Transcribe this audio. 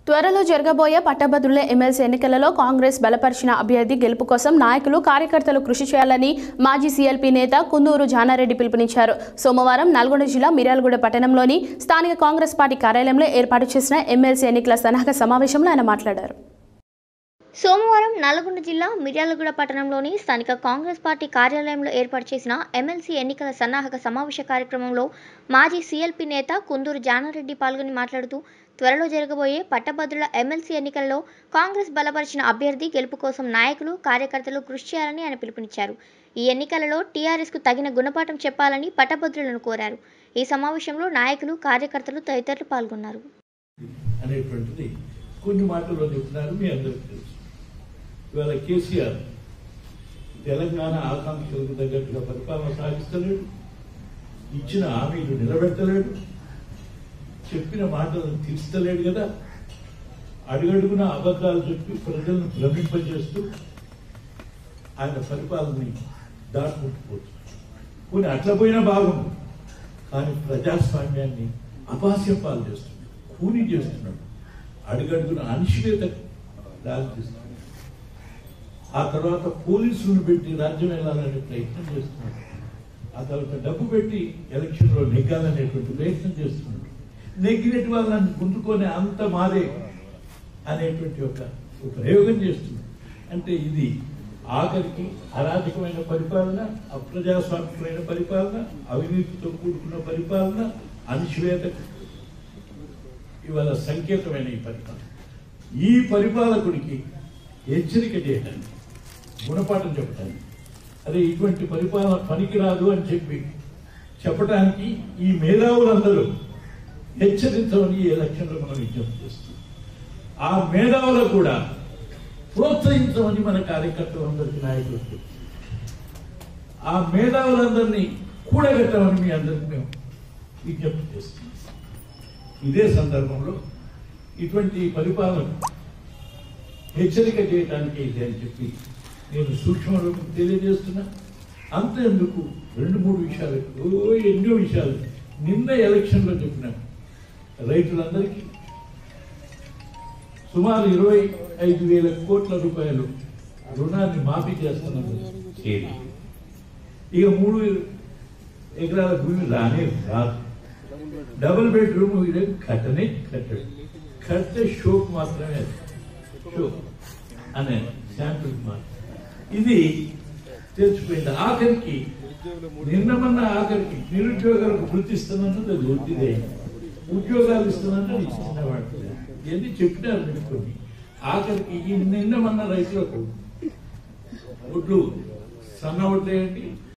త్వరలో జరగబోయే పట్టభద్రుల ఎమ్మెల్సీ ఎన్నికలలో కాంగ్రెస్ బలపరిచిన అభ్యర్థి గెలుపు కోసం నాయకులు కార్యకర్తలు కృషి చేయాలని మాజీ సీఎల్పీ నేత కుందూరు జానారెడ్డి పిలుపునిచ్చారు సోమవారం నల్గొండ జిల్లా మిర్యాలగూడ పట్టణంలోని స్థానిక కాంగ్రెస్ పార్టీ కార్యాలయంలో ఏర్పాటు చేసిన ఎమ్మెల్సీ ఎన్నికల సన్నాహక సమావేశంలో ఆయన మాట్లాడారు సోమవారం నల్గొండ జిల్లా మిర్యాలగూడ పట్టణంలోని స్థానిక కాంగ్రెస్ పార్టీ కార్యాలయంలో ఏర్పాటు చేసిన ఎమ్మెల్సీ ఎన్నికల సన్నాహక సమావేశ కార్యక్రమంలో మాజీ సీఎల్పీ నేత కుందూరు జానారెడ్డి పాల్గొని మాట్లాడుతూ త్వరలో జరగబోయే పట్టభద్రుల ఎమ్మెల్సీ ఎన్నికల్లో కాంగ్రెస్ బలపరిచిన అభ్యర్థి గెలుపు కోసం నాయకులు కార్యకర్తలు కృషి చేయాలని ఆయన పిలుపునిచ్చారు ఈ ఎన్నికలలో టీఆర్ఎస్కు తగిన గుణపాఠం చెప్పాలని పట్టభద్రులను కోరారు ఈ సమావేశంలో నాయకులు కార్యకర్తలు తదితరులు పాల్గొన్నారు అనేటువంటిది కొన్ని మాటల్లో చెప్తున్నారు మీ అందరికీ తెలుసు ఇవాళ కేసీఆర్ తెలంగాణ ఆకాంక్షలకు తగ్గట్టుగా పరిపాలన సాగిస్తలేడు ఇచ్చిన హామీలు నిలబెట్టలేడు చెప్పిన మాటలను తీర్చలేడు కదా అడుగడుగున అబద్ధాలు చెప్పి ప్రజలను భ్రమింపజేస్తూ ఆయన పరిపాలనని దాటుకుంటుపోతుంది కొన్ని అట్లా పోయినా బాగుంది కానీ ప్రజాస్వామ్యాన్ని అపాస్యం పాలు చేస్తుంది కూని చేస్తున్నాడు అడుగడుగున అనిశ్చిత దారితీస్తున్నాడు ఆ తర్వాత పోలీసులను పెట్టి రాజ్యం వెళ్ళాలనే ప్రయత్నం చేస్తున్నాడు ఆ తర్వాత డబ్బు పెట్టి ఎలక్షన్లో నెగ్గాలనేటువంటి ప్రయత్నం చేస్తున్నాడు నెగ్గినట్టు వాళ్ళని గుంటుకొని అంత మాదే అనేటువంటి ఒక ఒక ప్రయోగం చేస్తున్నాడు అంటే ఇది ఆఖరికి అరాజకమైన పరిపాలన అప్రజాస్వామికమైన పరిపాలన అవినీతితో కూడుకున్న పరిపాలన అణిచివేత ఇవాళ సంకేతమైన ఈ పరిపాలన ఈ పరిపాలకుడికి హెచ్చరిక చేయడానికి గుణపాఠం చెప్పడానికి అదే ఇటువంటి పరిపాలన పనికిరాదు అని చెప్పి చెప్పడానికి ఈ మేధావులందరూ హెచ్చరించమని ఈ ఎలక్షన్లో మనం విజ్ఞప్తి చేస్తున్నాం ఆ మేధావులు కూడా ప్రోత్సహించమని మన కార్యకర్తలందరికీ నాయకులు చెప్తున్నాం. ఆ మేధావులందరినీ కూడగట్టమని మీ అందరికీ మేము విజ్ఞప్తి చేస్తున్నాం ఇదే సందర్భంలో ఇటువంటి పరిపాలన హెచ్చరిక చేయడానికి ఇది అని చెప్పి నేను సూక్ష్మ రూపం తెలియజేస్తున్నా అంతేందుకు రెండు మూడు విషయాలు ఓ ఎన్నో విషయాలు నిన్న ఎలక్షన్లో చెప్పినాం రైతులందరికీ సుమారు ఇరవై ఐదు వేల కోట్ల రూపాయలు రుణాన్ని మాఫీ చేస్తున్నాను చేరి ఇక మూడు ఎకరాల భూమి రానే రాదు డబుల్ బెడ్రూమ్ ఇది కట్టనే కట్టడు కట్టే షోక్ మాత్రమే అది షోక్ అనే శాంపుల్ మాత్రం ఇది తెలిసిపోయింది ఆఖరికి నిన్న మొన్న ఆఖరికి నిరుద్యోగాలకు వృత్తి ఇస్తున్నది అది వృత్తిదే ఉద్యోగాలు ఇస్తున్నది ఇచ్చిన వాటి ఇవన్నీ చెప్పినారు మీరు కొన్ని ఆఖరికి ఈ నిన్న మొన్న రైతులకు ఒడ్లు సన్న ఒడ్లేయండి